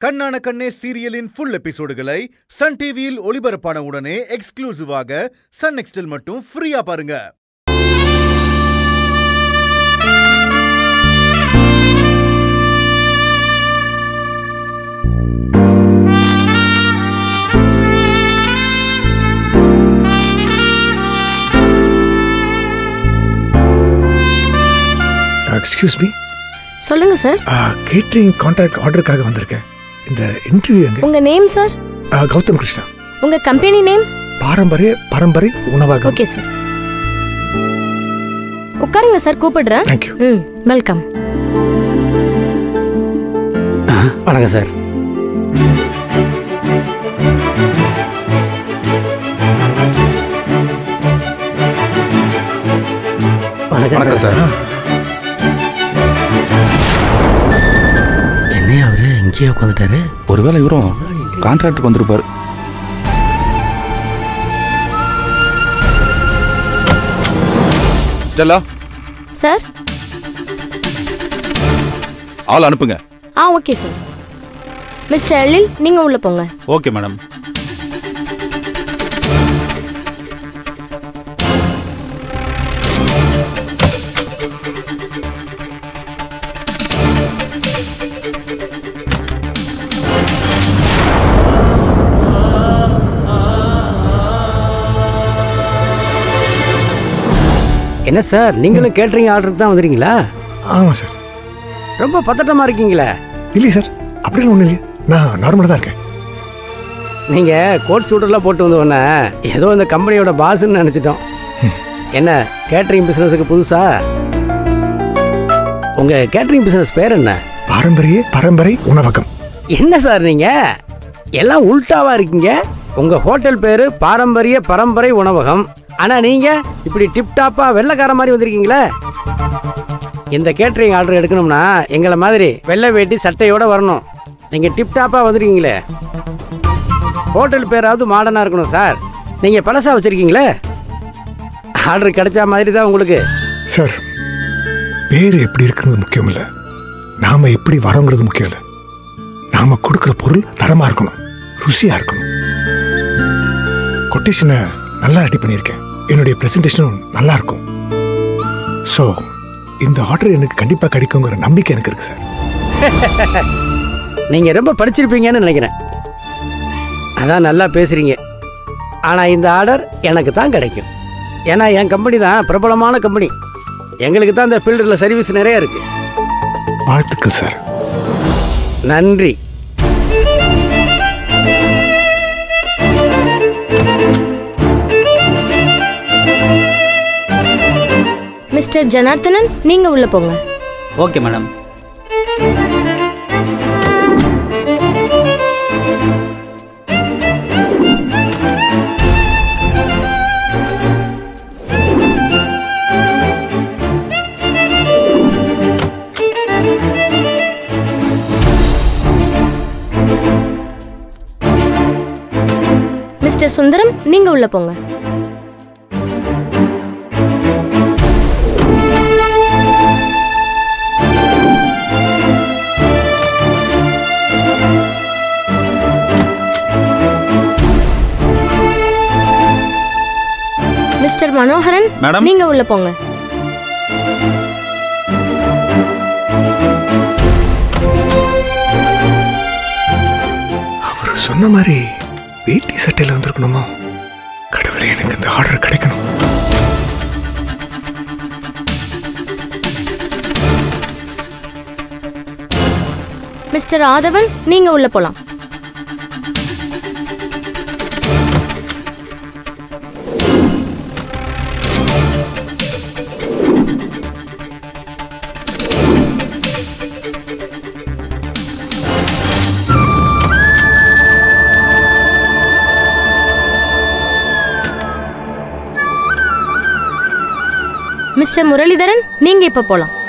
கண்ணான கண்ணே சீரியலின் full எபிசோடுகளை Sun டிவியில் ஒளிபரப்பான உடனே எக்ஸ்க்ளூசிவாக சன் நெக்ஸ்டில் மட்டும் ஃப்ரீயா பாருங்க எக்ஸ்கியூஸ் மீ சொல்லுங்க சார் கேட்ரிங் கான்ட்ராக்ட் ஆர்டருக்காக வந்திருக்கேன் இந்த இன்டர்வியூ எங்க உங்க நேம் சார் ஆ, கௌதம் கிருஷ்ணா உங்க கம்பெனி நேம் பாரம்பரிய பரம்பரை உணவகம் ஓகே சார் உட்காருங்க சார் கூப்பிடுறேன் தேங்க்யூ ம் வெல்கம் வணக்கம் சார் வணக்கம் சார் என்னையா அவரு இங்கேயே உட்காந்துட்டாரு ஒருவேளை இவரும் கான்ட்ராக்டுக்கு வந்திருப்பாரு ஸ்டெல்லா சார் ஆள் அனுப்புங்க ஆ ஓகே சார் மிஸ்டர் எழில் நீங்க உள்ள போங்க ஓகே மேடம் என்ன சார் நீங்களும் கேட்டரிங் ஆர்டருக்கு தான் வந்துறீங்களா ஆமாம் சார் ரொம்ப பதட்டமா இருக்கீங்களே இல்லையே சார் அப்படிலாம் ஒன்றும் இல்லையே நான் நார்மலாக தான் இருக்கேன் நீங்க கோட் சூட்டெல்லாம் போட்டு வந்த உடனே ஏதோ இந்த கம்பெனியோட பாஸ்ன்னு நினைச்சிட்டோம் என்ன கேட்டரிங் பிசினஸுக்கு புதுசா உங்க கேட்டரிங் பிசினஸ் பேர் என்ன பாரம்பரிய பரம்பரை உணவகம் என்ன சார் நீங்க எல்லாம் உல்டாவா இருக்கீங்க உங்க ஹோட்டல் பேரு பாரம்பரிய பரம்பரை உணவகம் ஆனா நீங்க இப்படி டிப்டாப்பா வெள்ளைக்கார மாதிரி வந்திருக்கீங்களே இந்த கேட்டரிங் ஆர்டர் எடுக்கணும்னா எங்களை மாதிரி வெள்ளை வேட்டி சட்டையோட வரணும் நீங்க டிப்டாப்பா வந்திருக்கீங்களே ஹோட்டல் பேராவது மாடர்னா இருக்கணும் சார் நீங்க பழசா வச்சிருக்கீங்களே ஆர்டர் கிடைச்ச மாதிரி தான் உங்களுக்கு சார் பேர் எப்படி இருக்கிறது முக்கியம் இல்லை நாம எப்படி வரோங்கிறது முக்கியம் இல்லை நாம கொடுக்குற பொருள் தரமா இருக்கணும் ருசியா இருக்கணும் கொட்டேஷனை நல்லா ரெடி பண்ணியிருக்கேன் என்னுடைய ப்ரெசன்டேஷனும் நல்லா இருக்கும் ஸோ இந்த ஆர்டர் எனக்கு கண்டிப்பாக கிடைக்குங்கிற நம்பிக்கை எனக்கு இருக்கு சார் நீங்க ரொம்ப படிச்சிருப்பீங்கன்னு நினைக்கிறேன் அதான் நல்லா பேசுறீங்க ஆனா இந்த ஆர்டர் எனக்கு தான் கிடைக்கும் ஏன்னா என் கம்பெனி தான் பிரபலமான கம்பெனி எங்களுக்கு தான் இந்த ஃபீல்டில் சர்வீஸ் நிறைய இருக்கு வாழ்த்துக்கள் சார் நன்றி மிஸ்டர் ஜனார்த்தனன் நீங்க உள்ள போங்க ஓகே மேடம் மிஸ்டர் சுந்தரம் நீங்க உள்ள போங்க மிஸ்டர் மனோகரன் மேடம். நீங்க உள்ள போங்க அவர் சொன்ன மாதிரி வேட்டி சட்டையில் வந்திருக்கணுமோ கடவுளே எனக்கு இந்த ஆர்டர் கிடைக்கணும் மிஸ்டர் ஆதவன் நீங்க உள்ள போலாம் மிஸ்டர் முரளிதரன் நீங்க இப்ப போலாம்